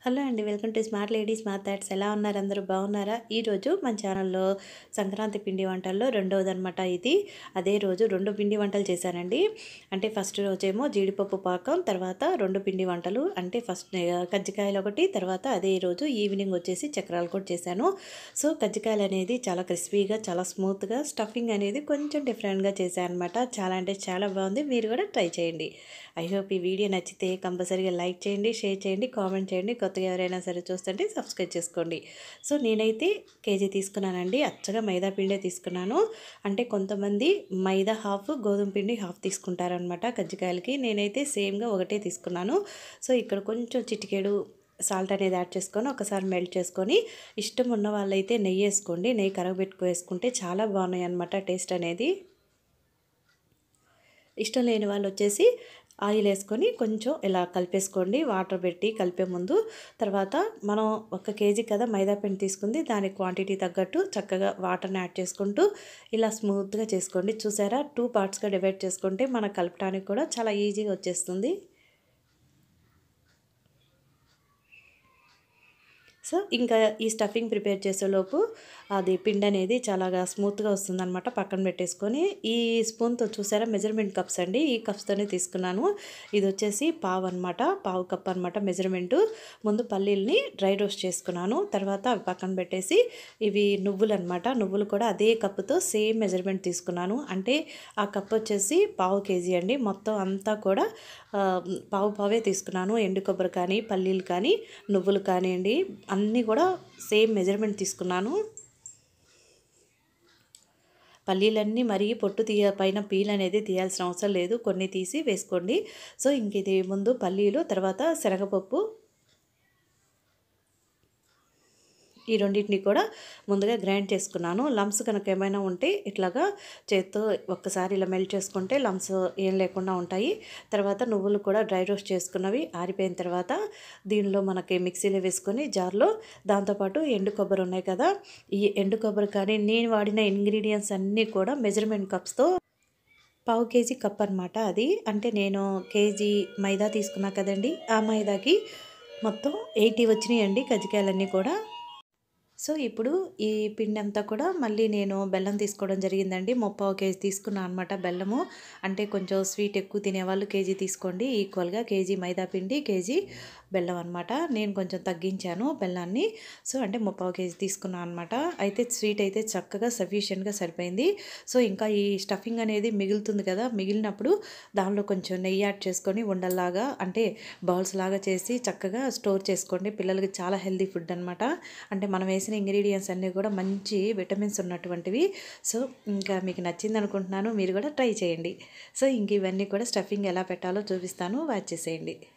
hello అండి welcome to smart lady smart thoughts ఎలా ఉన్నారు అందరూ బాగున్నారా ఈరోజు మన ఛానల్లో సంక్రాంతి పిండి వంటల్లో రెండవది అనమాట ఇది అదే రోజు రెండు పిండి వంటలు చేశానండి అంటే ఫస్ట్ రోజేమో జీడిపప్పు పాకం తర్వాత రెండు పిండి వంటలు అంటే ఫస్ట్ కజ్జికాయలు ఒకటి తర్వాత అదే రోజు ఈవినింగ్ వచ్చేసి చక్రాలు కూడా చేశాను సో కజ్జికాయలు అనేది చాలా క్రిస్పీగా చాలా స్మూత్గా స్టఫింగ్ అనేది కొంచెం డిఫరెంట్గా చేశాను అనమాట చాలా అంటే చాలా బాగుంది మీరు కూడా ట్రై చేయండి ఐ హోప్ ఈ వీడియో నచ్చితే కంపల్సరీగా లైక్ చేయండి షేర్ చేయండి కామెంట్ చేయండి కొత్తగా ఎవరైనా సరే చూస్తుంటే సబ్స్క్రైబ్ చేసుకోండి సో నేనైతే కేజీ తీసుకున్నానండి అచ్చగా మైదా పిండే తీసుకున్నాను అంటే కొంతమంది మైదా హాఫ్ గోధుమ పిండి హాఫ్ తీసుకుంటారనమాట కజ్జికాయలకి నేనైతే సేమ్గా ఒకటే తీసుకున్నాను సో ఇక్కడ కొంచెం చిటికెడు సాల్ట్ అనేది యాడ్ చేసుకొని ఒకసారి మెల్ట్ చేసుకొని ఇష్టం ఉన్న వాళ్ళైతే నెయ్యి వేసుకోండి నెయ్యి కరగబెట్టుకు వేసుకుంటే చాలా బాగున్నాయి అనమాట టేస్ట్ అనేది ఇష్టం లేని వాళ్ళు వచ్చేసి ఆయిల్ వేసుకొని కొంచెం ఇలా కలిపేసుకోండి వాటర్ పెట్టి కలిపే ముందు తర్వాత మనం ఒక కేజీ కదా మైదా పిండి తీసుకుంది దాని క్వాంటిటీ తగ్గట్టు చక్కగా వాటర్ని యాడ్ చేసుకుంటూ ఇలా స్మూత్గా చేసుకోండి చూసారా టూ పార్ట్స్గా డివైడ్ చేసుకుంటే మనకు కలపడానికి కూడా చాలా ఈజీగా వచ్చేస్తుంది సో ఇంకా ఈ స్టఫింగ్ ప్రిపేర్ చేసేలోపు అది పిండి అనేది చాలాగా స్మూత్గా వస్తుందన్నమాట పక్కన పెట్టేసుకొని ఈ స్పూన్తో చూసారా మెజర్మెంట్ కప్స్ అండి ఈ కప్స్తోనే తీసుకున్నాను ఇది వచ్చేసి పావు అనమాట పావు కప్ అనమాట మెజర్మెంటు ముందు పల్లీల్ని డ్రై రోస్ట్ చేసుకున్నాను తర్వాత అవి పక్కన పెట్టేసి ఇవి నువ్వులు అనమాట నువ్వులు కూడా అదే కప్పుతో సేమ్ మెజర్మెంట్ తీసుకున్నాను అంటే ఆ కప్ వచ్చేసి పావు కేజీ అండి మొత్తం అంతా కూడా పావు పావే తీసుకున్నాను ఎండు కొబ్బరి కానీ పల్లీలు కానీ నువ్వులు కానివ్వండి అన్నీ కూడా సేమ్ మెజర్మెంట్ తీసుకున్నాను పల్లీలన్నీ మరీ పొట్టు తీయ పైన పీల్ అనేది తీయాల్సిన అవసరం లేదు కొన్ని తీసి వేసుకోండి సో ఇంక ఇది ముందు పల్లీలు తర్వాత శనగపప్పు ఈ రెండింటిని కూడా ముందుగా గ్రైండ్ చేసుకున్నాను లమ్స్ కనుక ఏమైనా ఉంటే ఇట్లాగా చేత్తో ఒక్కసారి ఇలా మెల్ట్ చేసుకుంటే లమ్స్ ఏం లేకుండా ఉంటాయి తర్వాత నువ్వులు కూడా డ్రై రోస్ట్ చేసుకున్నవి ఆరిపోయిన తర్వాత దీనిలో మనకి మిక్సీలో వేసుకొని జార్లో దాంతోపాటు ఎండు కొబ్బరి ఉన్నాయి కదా ఈ ఎండు కొబ్బరి కానీ నేను వాడిన ఇంగ్రీడియంట్స్ అన్నీ కూడా మెజర్మెంట్ కప్స్తో పావు కేజీ కప్ అనమాట అది అంటే నేను కేజీ మైదా తీసుకున్నా కదండి ఆ మైదాకి మొత్తం ఎయిటీ వచ్చినాయండి కజ్జికాయలన్నీ కూడా సో ఇప్పుడు ఈ పిండి అంతా కూడా మళ్ళీ నేను బెల్లం తీసుకోవడం జరిగిందండి ముప్పావు కేజీ తీసుకున్నాను అనమాట బెల్లము అంటే కొంచెం స్వీట్ ఎక్కువ తినేవాళ్ళు కేజీ తీసుకోండి ఈక్వల్గా కేజీ మైదా పిండి కేజీ బెల్లం అనమాట నేను కొంచెం తగ్గించాను బెల్లాన్ని సో అంటే ముప్పావు కేజీ తీసుకున్నాను అనమాట అయితే స్వీట్ అయితే చక్కగా సఫిషియెంట్గా సరిపోయింది సో ఇంకా ఈ స్టఫింగ్ అనేది మిగులుతుంది కదా మిగిలినప్పుడు దానిలో కొంచెం నెయ్యి యాడ్ చేసుకొని ఉండల్లాగా అంటే బౌల్స్ లాగా చేసి చక్కగా స్టోర్ చేసుకోండి పిల్లలకి చాలా హెల్తీ ఫుడ్ అనమాట అంటే మనం వేసిన ఇంగ్రీడియంట్స్ అన్నీ కూడా మంచి విటమిన్స్ ఉన్నటువంటివి సో ఇంకా మీకు నచ్చింది అనుకుంటున్నాను మీరు కూడా ట్రై చేయండి సో ఇంక ఇవన్నీ కూడా స్టఫింగ్ ఎలా పెట్టాలో చూపిస్తాను వాచ్ చేసేయండి